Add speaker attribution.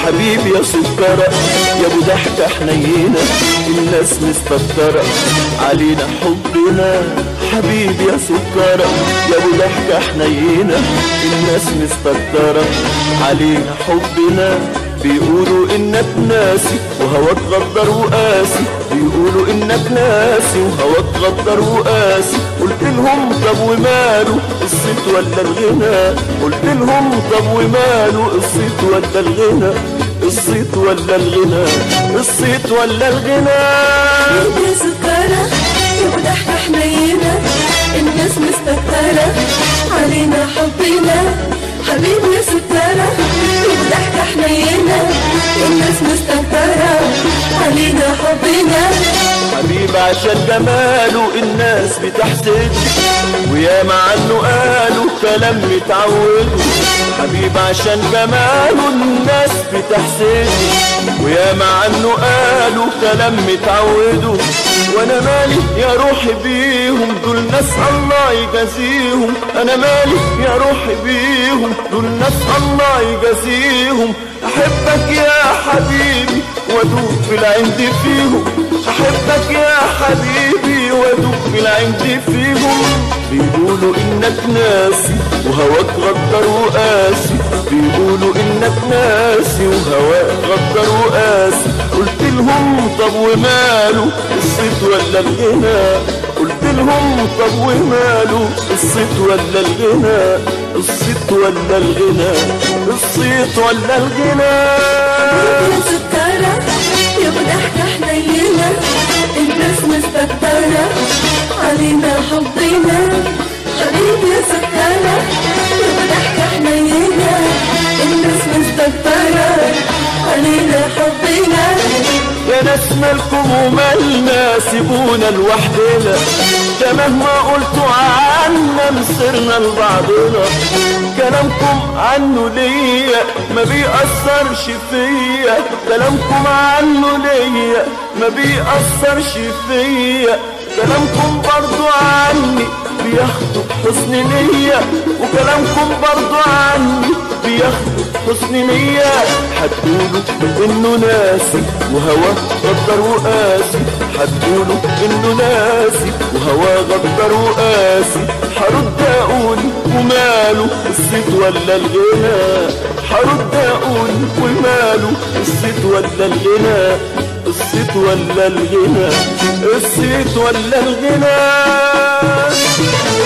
Speaker 1: حبيبي يا سكرة يا ابو ضحكة حنينة الناس مستكترة علينا حبنا حبيبي يا سكرة يا ابو ضحكة حنينة الناس مستكترة علينا حبنا بيقولوا انك ناسي وهواك غدر وقاسي بيقولوا انك ناسي وهواك غدر وقاسي قلت لهم طب وماله الصيت ولا الغنى قلت لهم طب وماله الصيت ولا الغنى الصيت ولا الغنى الصيت ولا الغنى
Speaker 2: يا سكرة يا ابو ضحكة حنينة الناس مستكترة علينا حبنا حبيبي يا سكرة يا ابو ضحكة حنينة الناس مستكترة علينا حبنا
Speaker 1: حبيب عشان جماله الناس بتحسده وياما عنه قالوا كلام متعودوا حبيب عشان جماله الناس بتحسده وياما عنه قالوا كلام متعودوا وانا مالي يا روحي بيهم دول ناس الله يجازيهم انا مالي يا روحي بيهم دول ناس الله يجازيهم احبك يا حبيبي وادوب في العند فيهم احبك يا حبيبي وادوب في العند فيهم بيقولوا انك ناسي وهواك غدر وقاسي بيقولوا انك ناسي وهواك غدر وقاسي قلت لهم طب وماله الصيت ولا الغنى قلت لهم طب وماله الصيت ولا الغنى الصيت ولا الغنى الصيت ولا الغنى
Speaker 2: يا سكرة يا ابو ضحكة حنينة الناس مستكترة علينا حبنا حبيبي يا سكرة يا ابو ضحكة حنينة الناس مستكترة علينا حبنا
Speaker 1: يا ناس مالكم ومالنا سيبونا لوحدنا ده مهما قلتوا عنا مصيرنا لبعضنا كلامكم عنه ليا ما بيأثرش فيا كلامكم عنه ليا ما بيأثرش فيا كلامكم برضو عني بياخدوا حسن نية وكلامكم برضو عني بياخدوا حسن نية هتقولوا انه ناسي وهواه غدر وقاسي هتقولوا انه ناسي وهواه غدر وقاسي هرد اقول وماله الصيت ولا الغنى هرد اقول وماله الصيت ولا الغنى الصيت ولا الغنى الصيت ولا الغنى